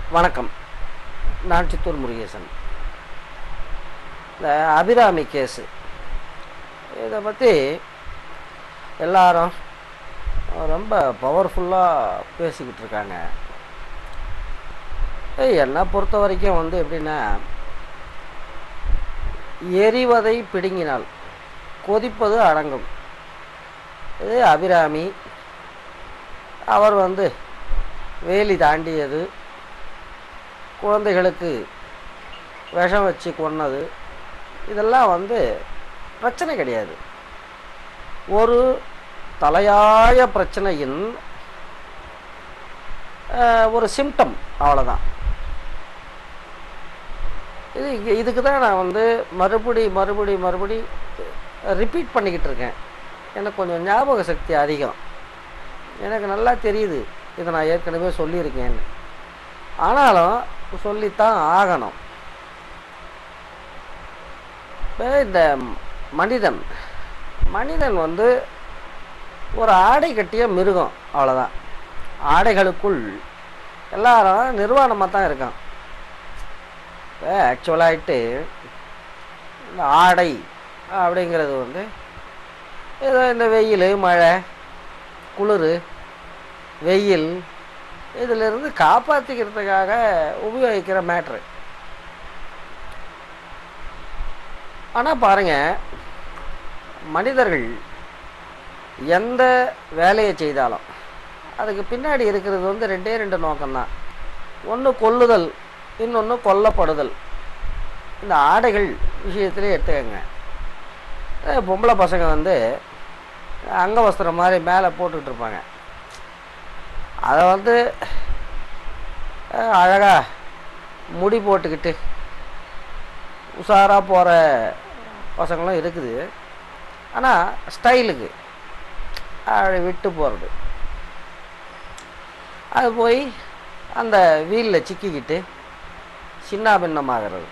வணக்கம் நான் சித்தூர் முருகேசன் இந்த அபிராமி கேஸு இதை பற்றி எல்லாரும் ரொம்ப பவர்ஃபுல்லாக பேசிக்கிட்டு இருக்காங்க ஏய், என்னை பொறுத்த வரைக்கும் வந்து எப்படின்னா எரிவதை பிடுங்கினால் கொதிப்பது அடங்கும் இது அபிராமி அவர் வந்து வேலி தாண்டியது குழந்தைகளுக்கு விஷம் வச்சு கொன்னது இதெல்லாம் வந்து பிரச்சனை கிடையாது ஒரு தலையாய பிரச்சனையின் அஹ், ஒரு சிம்டம் அவ்வளோதான் இது இங்க- இதுக்கு தான் நான் வந்து மறுபடி மறுபடி மறுபடி ரிப்பீட் பண்ணிக்கிட்டு இருக்கேன் எனக்கு கொஞ்சம் ஞாபக சக்தி அதிகம் எனக்கு நல்லா தெரியுது இதை நான் ஏற்கனவே சொல்லியிருக்கேன்னு ஆனாலும் சொல்லித்தான் ஆகணும் இப்போ இந்த மனிதன் மனிதன் வந்து ஒரு ஆடை கட்டிய மிருகம் அவ்வளோதான் ஆடைகளுக்குள் எல்லாரும் நிர்வாணமாக தான் இருக்கான் இப்போ ஆக்சுவலாகிட்டு இந்த ஆடை அப்படிங்கிறது வந்து ஏதோ இந்த வெயில் மழை குளிர் வெயில் இதிலிருந்து காப்பாற்றிக்கிறதுக்காக உபயோகிக்கிற மேட்ரு ஆனால் பாருங்க மனிதர்கள் எந்த வேலையை செய்தாலும் அதுக்கு பின்னாடி இருக்கிறது வந்து ரெண்டே ரெண்டு நோக்கம்தான் ஒன்று கொல்லுதல் இன்னொன்று கொல்லப்படுதல் இந்த ஆடைகள் விஷயத்திலே எடுத்துக்கங்க அஹ் பொம்பளை பசங்க வந்து அங்கவஸ்திரம் மாதிரி மேலே போட்டுக்கிட்டு இருப்பாங்க அதை வந்து அழகாக முடி போட்டுக்கிட்டு உஷாராக போகிற பசங்களும் இருக்குது ஆனால் ஸ்டைலுக்கு அப்படி விட்டு போகிறது அது போய் அந்த வீலில் சிக்கிக்கிட்டு சின்னாபின்னமாகிறது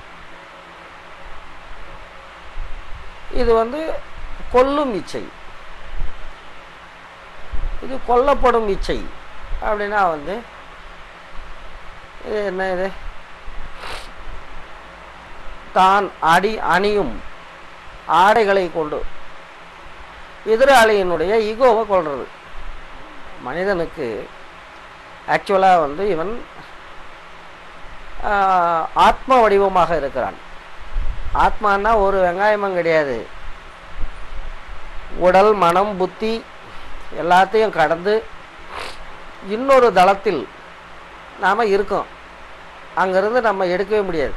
இது வந்து கொல்லும் இச்சை இது கொல்லப்படும் இச்சை அப்படின்னா வந்து இது என்ன இது தான் அடி அணியும் ஆடைகளை கொண்டு எதிராளியினுடைய ஈகோவை கொள்வது மனிதனுக்கு ஆக்சுவலாக வந்து இவன் ஆஹ், ஆத்ம வடிவமாக இருக்கிறான் ஆத்மான்னா ஒரு வெங்காயமும் கிடையாது உடல் மனம் புத்தி எல்லாத்தையும் கடந்து இன்னொரு தளத்தில் நாம் இருக்கோம் அங்கேருந்து நம்ம எடுக்கவே முடியாது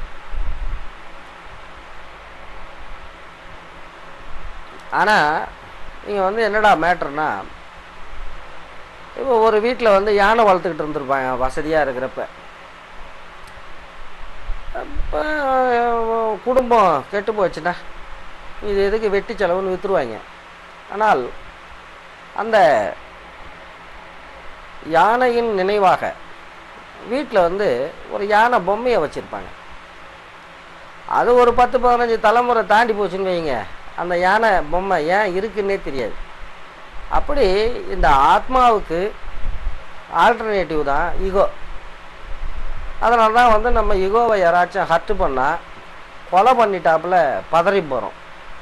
ஆனால் இங்கே வந்து என்னடா மேட்ருனா இப்போ ஒரு வீட்டில் வந்து யானை வளர்த்துக்கிட்டு இருந்திருப்பாங்க வசதியாக இருக்கிறப்ப இப்போ குடும்பம் கெட்டு போச்சுன்னா இது எதுக்கு வெட்டி செலவுன்னு விற்றுருவாங்க ஆனால் அந்த யானையின் நினைவாக வீட்டில் வந்து ஒரு யானை பொம்மையை வச்சுருப்பாங்க அது ஒரு பத்து பதினஞ்சு தலைமுறை தாண்டி போச்சுன்னு வைங்க அந்த யானை பொம்மை ஏன் இருக்குன்னே தெரியாது அப்படி இந்த ஆத்மாவுக்கு ஆல்டர்னேட்டிவ் தான் ஈகோ அதனால தான் வந்து நம்ம ஈகோவை யாராச்சும் ஹர்ட் பண்ணால் கொலை பண்ணிட்டாப்புல பதறி போகிறோம்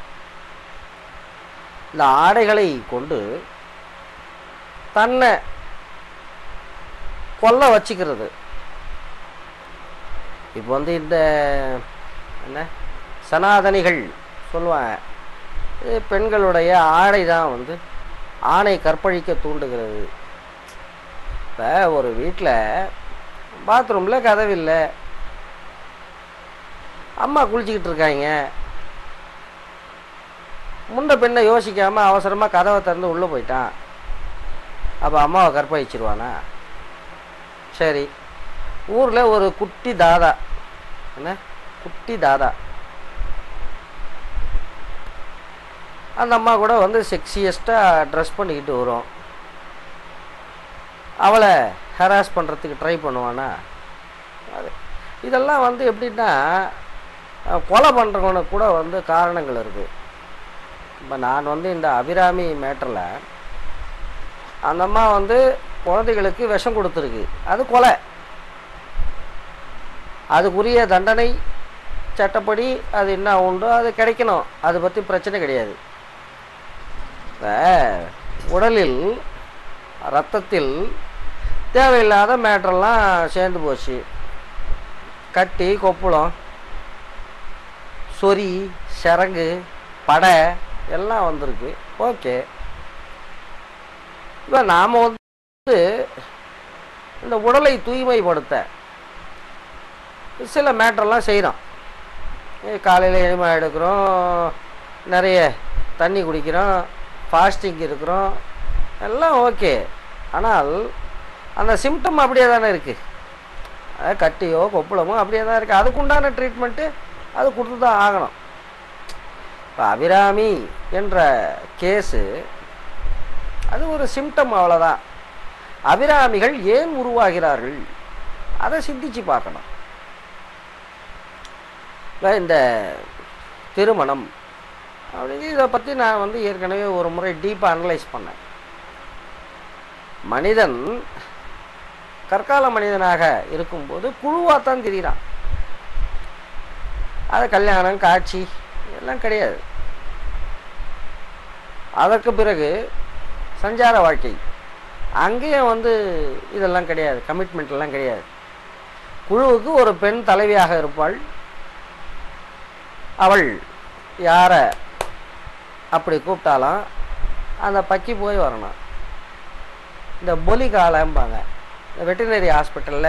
இந்த ஆடைகளை கொண்டு தன்னை கொல்ல வச்சுக்கிறது இப்போ வந்து இந்த என்ன சனாதனிகள் சொல்லுவாங்க இது பெண்களுடைய ஆடை தான் வந்து ஆணை கற்பழிக்க தூண்டுகிறது இப்போ ஒரு வீட்டில் பாத்ரூமில் கதவில்லை அம்மா குளிச்சுக்கிட்டு இருக்காங்க முன்ன பெண்ணை யோசிக்காமல் அவசரமாக கதவை திறந்து உள்ளே போயிட்டான் அப்போ அம்மாவை கற்பழிச்சிருவானா சரி ஊரில் ஒரு குட்டி தாதா என்ன குட்டி தாதா அந்த அம்மா கூட வந்து செக்ஸியஸ்ட்டாக ட்ரெஸ் பண்ணிக்கிட்டு வரும் அவளை ஹராஸ் பண்ணுறதுக்கு ட்ரை பண்ணுவானா அது இதெல்லாம் வந்து எப்படின்னா அஹ், கொலை பண்ணுறவனுக்கு கூட வந்து காரணங்கள் இருக்குது இப்போ நான் வந்து இந்த அபிராமி மேட்டரில் அந்த அம்மா வந்து குழந்தைகளுக்கு விஷம் கொடுத்துருக்கு அது கொலை அதுக்குரிய தண்டனை சட்டப்படி அது என்ன உண்டோ அது கிடைக்கணும் அதை பற்றி பிரச்சனை கிடையாது இப்போ உடலில் ரத்தத்தில் தேவையில்லாத மேட்டரெல்லாம் சேர்ந்து போச்சு கட்டி கொப்புளம் சொறி சரங்கு படை எல்லாம் வந்திருக்கு ஓகே இப்போ நாம் வந்து இந்த உடலை தூய்மைப்படுத்த சில மேட்டரெல்லாம் செய்கிறோம் காலையில் எளிமை எடுக்கிறோம் நிறைய தண்ணி குடிக்கிறோம் ஃபாஸ்டிங் இருக்கிறோம் எல்லாம் ஓகே ஆனால் அந்த சிம்டம் அப்படியே தானே இருக்குது அது கட்டியோ கொப்புளமோ அப்படியே தான் இருக்குது அதுக்குண்டான ட்ரீட்மெண்ட்டு அது கொடுத்து தான் ஆகணும் இப்போ அபிராமி என்ற கேஸு அது ஒரு சிம்டம் அவ்வளோதான் அபிராமிகள் ஏன் உருவாகிறார்கள் அதை சிந்திச்சு பார்க்கணும் இப்போ இந்த திருமணம் அப்படின்னு இதை பற்றி நான் வந்து ஏற்கனவே ஒரு முறை டீப்பாக அனலைஸ் பண்ணேன் மனிதன் கற்கால மனிதனாக இருக்கும்போது குழுவாக தான் திரிகிறான் அது கல்யாணம் காட்சி எல்லாம் கிடையாது அதற்கு பிறகு சஞ்சார வாழ்க்கை அங்கேயும் வந்து இதெல்லாம் கிடையாது கமிட்மெண்ட் எல்லாம் கிடையாது குழுவுக்கு ஒரு பெண் தலைவியாக இருப்பாள் அவள் யாரை அப்படி கூப்பிட்டாலும் அந்த பக்கி போய் வரணும் இந்த பொலி காலம்பாங்க இந்த வெட்டினரி ஹாஸ்பிட்டலில்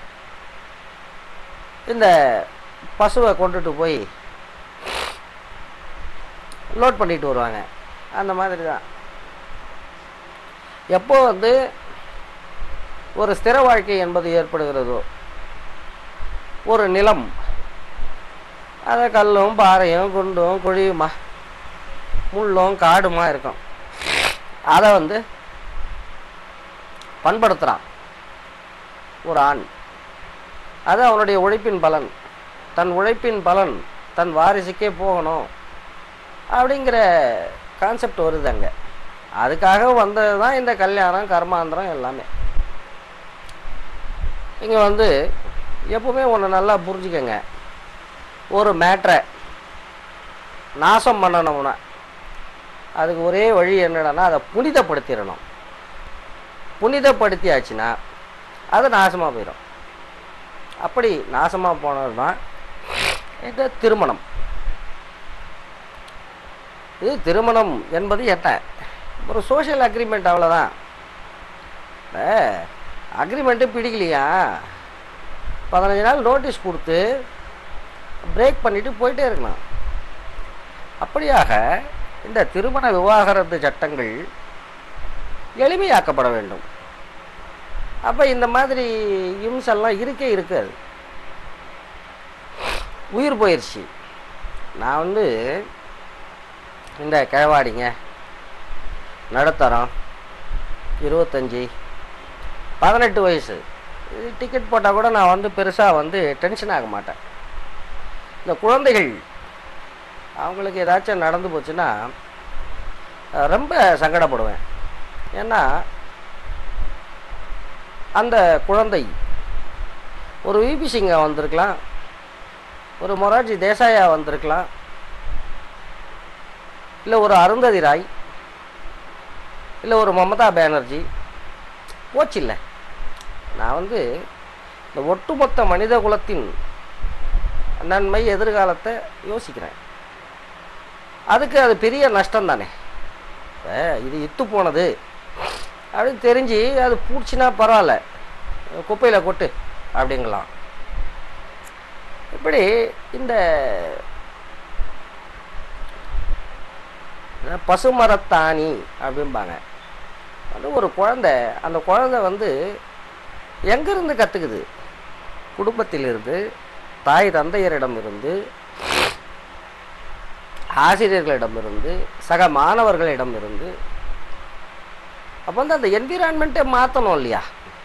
இந்த பசுவை கொண்டுட்டு போய் லோட் பண்ணிட்டு வருவாங்க அந்த மாதிரி தான் எப்போ வந்து ஒரு ஸ்திர வாழ்க்கை என்பது ஏற்படுகிறதோ ஒரு நிலம் அதை கல்லும் பாறையும் குண்டும் குழியுமா முள்ளும் காடுமா இருக்கும் அதை வந்து பண்படுத்துகிறான் ஒரு ஆண் அது அவனுடைய உழைப்பின் பலன் தன் உழைப்பின் பலன் தன் வாரிசுக்கே போகணும் அப்படிங்கிற கான்செப்ட் வருது அங்கே அதுக்காக வந்தது தான் இந்த கல்யாணம் கர்மாந்திரம் எல்லாமே இங்கே வந்து எப்பவுமே ஒன்று நல்லா புரிஞ்சுக்கங்க ஒரு மேட்ரை நாசம் பண்ணணும்னா அதுக்கு ஒரே வழி என்னடான்னா அதை புனிதப்படுத்திடணும் புனிதப்படுத்தியாச்சுன்னா அது நாசமாக போயிடும் அப்படி நாசமாக போனது தான் இந்த திருமணம் இது திருமணம் என்பது என்ன ஒரு சோஷியல் அக்ரிமெண்ட் அவ்வளோதான் அக்ரிமெண்ட்டு பிடிக்கலையா பதினஞ்சு நாள் நோட்டீஸ் கொடுத்து பிரேக் பண்ணிவிட்டு போயிட்டே இருக்கலாம் அப்படியாக இந்த திருமண விவாகரத்து சட்டங்கள் எளிமையாக்கப்பட வேண்டும் அப்போ இந்த மாதிரி இம்செல்லாம் இருக்கே இருக்காது உயிர் போயிடுச்சு நான் வந்து இந்த கிழவாடிங்க நடுத்தரம் இருபத்தஞ்சி பதினெட்டு வயசு இது டிக்கெட் போட்டால் கூட நான் வந்து பெருசாக வந்து டென்ஷன் ஆக மாட்டேன் இந்த குழந்தைகள் அவங்களுக்கு ஏதாச்சும் நடந்து போச்சுன்னா அஹ், ரொம்ப சங்கடப்படுவேன் ஏன்னா அந்த குழந்தை ஒரு விபி சிங்கா வந்திருக்கலாம் ஒரு மொரார்ஜி தேசாயா வந்திருக்கலாம் இல்லை ஒரு அருந்ததி ராய் இல்லை ஒரு மமதா பானர்ஜி போச்சு இல்லை நான் வந்து இந்த ஒட்டுமொத்த மனித குலத்தின் நன்மை எதிர்காலத்தை யோசிக்கிறேன் அதுக்கு அது பெரிய நஷ்டம் தானே இப்ப இது இத்து போனது அப்படின்னு தெரிஞ்சு அது பூச்சினா பரவாயில்ல குப்பையில் கொட்டு அப்படிங்கலாம் இப்படி இந்த பசுமரத்தாணி அப்படிம்பாங்க வந்து ஒரு குழந்தை அந்த குழந்தை வந்து எங்கேருந்து கற்றுக்குது குடும்பத்திலிருந்து தாய் தந்தையரிடம் இருந்து ஆசிரியர்களிடமிருந்து சக மாணவர்களிடம் இருந்து அப்போ வந்து அந்த என்விரான்மெண்ட்டை மாற்றணும் இல்லையா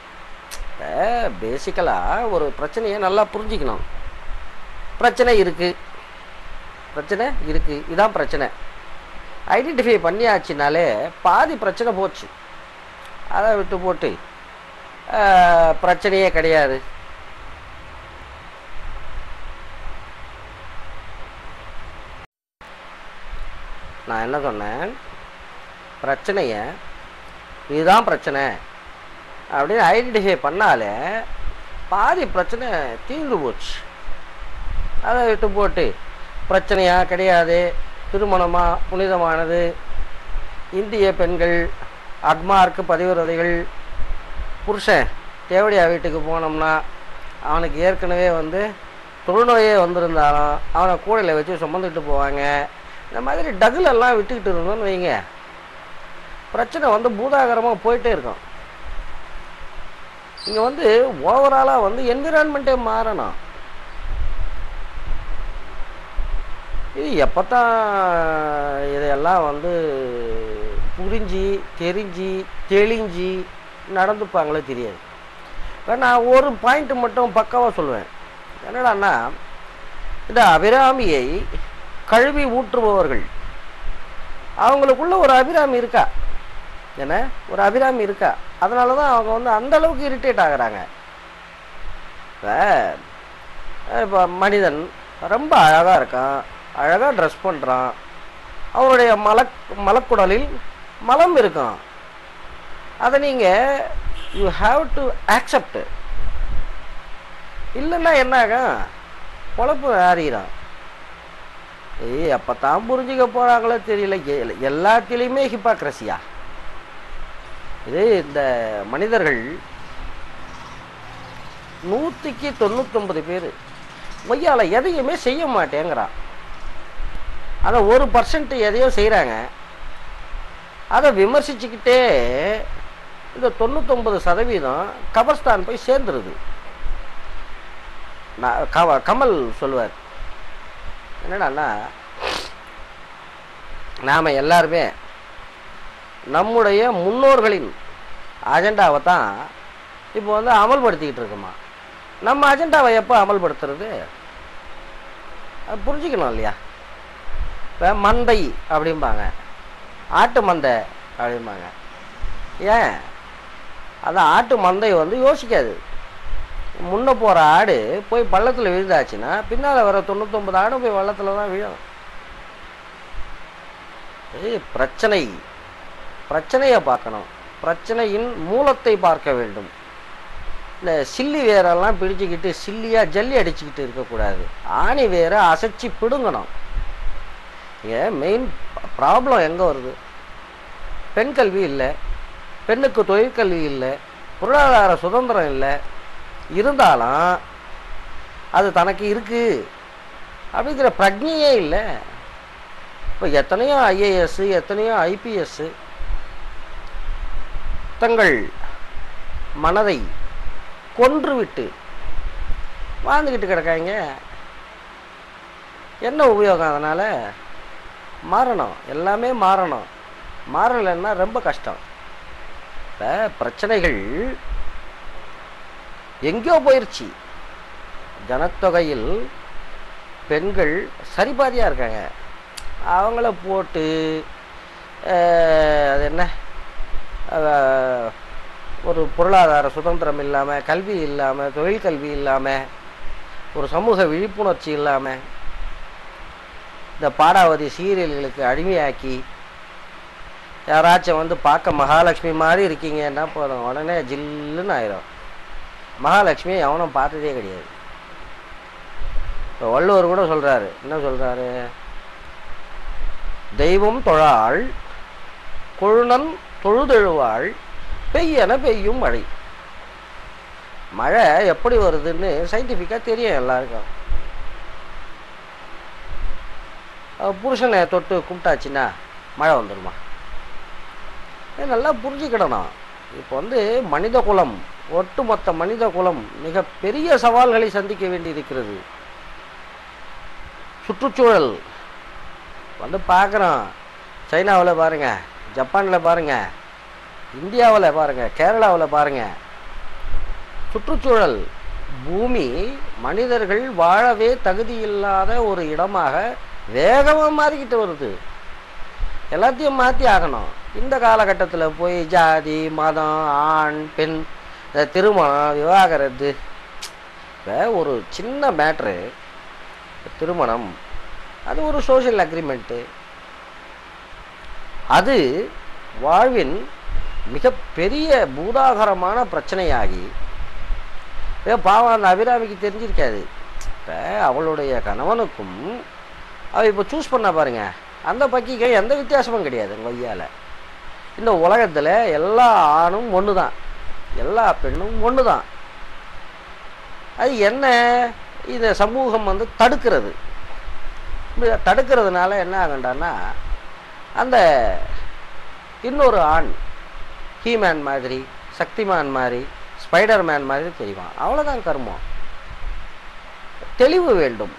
பேசிக்கலாக ஒரு பிரச்சனையை நல்லா புரிஞ்சுக்கணும் பிரச்சனை இருக்குது பிரச்சனை இருக்குது இதான் பிரச்சனை ஐடென்டிஃபை பண்ணியாச்சுனாலே பாதி பிரச்சனை போச்சு அதை விட்டு போட்டு ஆஹ், பிரச்சனையே கிடையாது நான் என்ன சொன்னேன் பிரச்சனைய இதுதான் பிரச்சனை அப்படின்னு ஐடென்டிஃபை பண்ணாலே பாதி பிரச்சனை தீர்ந்து போச்சு அதை விட்டு போட்டு பிரச்சனையா கிடையாது திருமணமா புனிதமானது இந்திய பெண்கள் அக்மார்க்கு பதிவிரதைகள் புருஷன் தேவடியா வீட்டுக்கு போனோம்னா அவனுக்கு ஏற்கனவே வந்து தொழுநோயே வந்திருந்தாலும் அவனை கூடையில் வச்சு சுமந்துக்கிட்டு போவாங்க இந்த மாதிரி டகுலெல்லாம் விட்டுக்கிட்டு இருந்தோம்னு வைங்க பிரச்சனை வந்து பூதாகரமாக போயிட்டே இருக்கும் இங்கே வந்து ஓவராலாக வந்து என்விரான்மெண்ட்டே மாறணும் இது எப்போத்தான் இதையெல்லாம் வந்து புரிஞ்சு தெரிஞ்சு தெளிஞ்சு நடந்துப்பாங்களோ தெரியாது இப்ப நான் ஒரு பாயிண்ட் மட்டும் பக்காவாக சொல்லுவேன் என்னடான்னா இந்த அபிராமியை கழுவி ஊற்றுபவர்கள் அவங்களுக்குள்ள ஒரு அபிராமி இருக்கா என்ன ஒரு அபிராமி இருக்கா அதனால தான் அவங்க வந்து அந்த அளவுக்கு இரிட்டேட் ஆகுறாங்க இப்போ இப்போ மனிதன் ரொம்ப அழகாக இருக்கான் அழகாக ட்ரெஸ் பண்ணுறான் அவருடைய மலக் மலக்குடலில் மலம் இருக்கும் அதை நீங்கள் யூ ஹாவ் டு ஆக்செப்ட் இல்லைன்னா என்ன ஆகும் பொழப்பு ஆறிடும் ஏய் அப்போ தான் புரிஞ்சுக்க போகிறாங்களோ தெரியல எ- எல்லாத்திலையுமே ஹிப்பாக்ரஸியா இது இந்த மனிதர்கள் நூற்றுக்கு தொண்ணூத்தொம்பது பேர் ஒய்யால எதையுமே செய்ய மாட்டேங்கிறான் அதை ஒரு பர்சன்ட் எதையோ செய்கிறாங்க அதை விமர்சிச்சுக்கிட்டே இந்த தொண்ணூத்தொம்பது சதவீதம் கபர்ஸ்தான் போய் சேர்ந்துருது நான் கவ கமல் சொல்லுவார் என்னடான்னா நாம் எல்லாருமே நம்முடைய முன்னோர்களின் அஜெண்டாவை தான் இப்போ வந்து அமல்படுத்திக்கிட்டு இருக்கோமா நம்ம அஜெண்டாவை எப்போ அமல்படுத்துறது அது புரிஞ்சுக்கணும் இல்லையா இப்போ மந்தை அப்படிம்பாங்க ஆட்டு மந்தை அப்படிம்பாங்க ஏன் அதான் ஆட்டு மந்தை வந்து யோசிக்காது முன்ன போகிற ஆடு போய் பள்ளத்தில் விழுந்தாச்சுன்னா பின்னால் வர தொண்ணூத்தொம்பது ஆடும் போய் வள்ளத்தில் தான் விழும் ஏய் பிரச்சனை பிரச்சனையை பார்க்கணும் பிரச்சனையின் மூலத்தை பார்க்க வேண்டும் இந்த சில்லி வேரெல்லாம் பிடிச்சிக்கிட்டு சில்லியாக ஜல்லி அடிச்சுக்கிட்டு இருக்கக்கூடாது ஆணி வேரை அசைச்சு பிடுங்கணும் ஏன் மெயின் ப்ராப்ளம் எங்கே வருது பெண் கல்வி இல்லை பெண்ணுக்கு தொழிற்கல்வி இல்லை பொருளாதார சுதந்திரம் இல்லை இருந்தாலும் அது தனக்கு இருக்கு அப்படிங்கிற பிரஜையே இல்லை இப்போ எத்தனையோ ஐஏஎஸ் எத்தனையோ ஐபிஎஸ் தங்கள் மனதை கொன்றுவிட்டு வாழ்ந்துக்கிட்டு கிடக்காங்க என்ன உபயோகம் அதனால் மாறணும் எல்லாமே மாறணும் மாறலைன்னா ரொம்ப கஷ்டம் இப்போ பிரச்சனைகள் எங்கேயோ போயிருச்சு ஜனத்தொகையில் பெண்கள் சரிபாதியாக இருக்காங்க அவங்கள போட்டு அஹ், அது என்ன அஹ், ஒரு பொருளாதார சுதந்திரம் இல்லாமல் கல்வி இல்லாமல் தொழில் கல்வி இல்லாமல் ஒரு சமூக விழிப்புணர்ச்சி இல்லாமல் இந்த பாடாவதி சீரியல்களுக்கு அடிமையாக்கி யாராச்சும் வந்து பார்க்க மகாலட்சுமி மாதிரி இருக்கீங்கன்னா போதும் உடனே ஜில்லுன்னு ஆயிரும் மகாலட்சுமி எவனும் பார்த்ததே கிடையாது இப்போ வள்ளுவர் கூட சொல்கிறாரு என்ன சொல்கிறாரு தெய்வம் தொழாள் கொழுநன் தொழுதெழுவாள் பெய்யன பெய்யும் மழை மழை எப்படி வருதுன்னு சயின்டிஃபிக்காக தெரியும் எல்லாருக்கும் அஹ் புருஷனை தொட்டு கும்பிட்டாச்சுன்னா மழை வந்துடுமா இது நல்லா புரிஞ்சுக்கிடணும் இப்போ வந்து மனித குலம் ஒட்டுமொத்த மனித குலம் மிக பெரிய சவால்களை சந்திக்க வேண்டியிருக்கிறது சுற்றுச்சூழல் வந்து பார்க்குறோம் சைனாவில் பாருங்கள் ஜப்பானில் பாருங்கள் இந்தியாவில் பாருங்கள் கேரளாவில் பாருங்கள் சுற்றுச்சூழல் பூமி மனிதர்கள் வாழவே தகுதியில்லாத ஒரு இடமாக வேகமாக மாறிக்கிட்டு வருது எல்லாத்தையும் மாற்றி ஆகணும் இந்த காலகட்டத்தில் போய் ஜாதி மதம் ஆண் பெண் இந்த திருமணம் விவாகரத்து இப்போ ஒரு சின்ன மேட்ரு திருமணம் அது ஒரு சோஷியல் அக்ரிமெண்ட்டு அது வாழ்வின் மிகப்பெரிய பூதாகரமான பிரச்சனையாகி ஏ பாவம் அந்த அபிராமிக்கு தெரிஞ்சிருக்காது இப்போ அவளுடைய கணவனுக்கும் அவள் இப்போ சூஸ் பண்ண பாருங்க அந்த பக்கிக்கு எந்த வித்தியாசமும் கிடையாது கொய்யால இந்த உலகத்தில் எல்லா ஆணும் ஒன்று தான் எல்லா பெண்ணும் ஒன்று தான் அது என்ன இந்த சமூகம் வந்து தடுக்கிறது இப்படி தடுக்கிறதுனால என்ன ஆகண்டான்னா அந்த இன்னொரு ஆண் ஹீமேன் மாதிரி சக்திமான் மாதிரி ஸ்பைடர் மேன் மாதிரி தெரிவான் அவ்வளோதான் கர்மம் தெளிவு வேண்டும்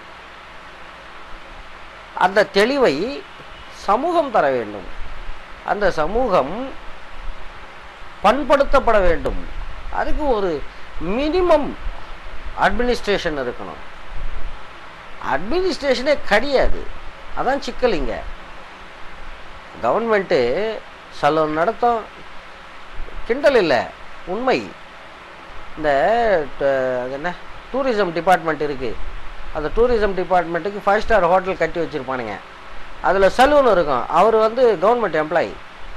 அந்த தெளிவை சமூகம் தர வேண்டும் அந்த சமூகம் பண்படுத்தப்பட வேண்டும் அதுக்கு ஒரு மினிமம் அட்மினிஸ்ட்ரேஷன் இருக்கணும் அட்மினிஸ்ட்ரேஷனே கிடையாது அதான் சிக்கல் இங்க கவர்மெண்ட்டு சலூன் நடத்தும் கிண்டல் இல்லை உண்மை இந்த ட- அது என்ன டூரிசம் டிபார்ட்மெண்ட் இருக்குது அந்த டூரிசம் டிபார்ட்மெண்ட்டுக்கு ஃபைவ் ஸ்டார் ஹோட்டல் கட்டி வச்சுருப்பானுங்க அதில் சலூன் இருக்கும் அவர் வந்து கவர்மெண்ட் எம்ப்ளாயி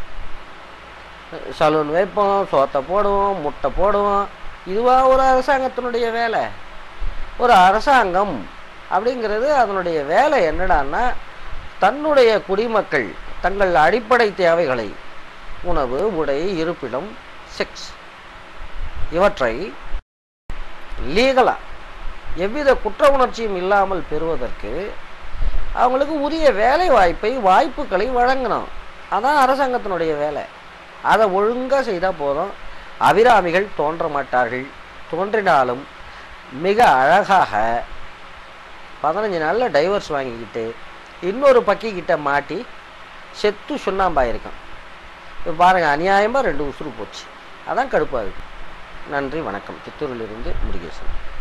சலூன் வைப்போம் சோத்தை போடுவோம் முட்டை போடுவோம் இதுவா ஒரு அரசாங்கத்தினுடைய வேலை ஒரு அரசாங்கம் அப்படிங்கிறது அதனுடைய வேலை என்னடான்னா தன்னுடைய குடிமக்கள் தங்கள் அடிப்படை தேவைகளை உணவு உடை இருப்பிடம் செக்ஸ் இவற்றை லீகலா எவ்வித குற்ற உணர்ச்சியும் இல்லாமல் பெறுவதற்கு அவங்களுக்கு உரிய வேலை வாய்ப்பை வாய்ப்புகளை வழங்கணும் அதான் அரசாங்கத்தினுடைய வேலை அதை ஒழுங்காக செய்தால் போதும் அபிராமிகள் தோன்ற மாட்டார்கள் தோன்றினாலும் மிக அழகாக பதினஞ்சு நாளில் டைவர்ஸ் வாங்கிக்கிட்டு இன்னொரு பக்கி கிட்ட மாட்டி செத்து சுண்ணாம்பாயிருக்கும் இப்போ பாருங்கள் அநியாயமாக ரெண்டு உசுறு போச்சு அதான் கடுப்பாகுது நன்றி வணக்கம் சித்தூரிலிருந்து முருகேசன்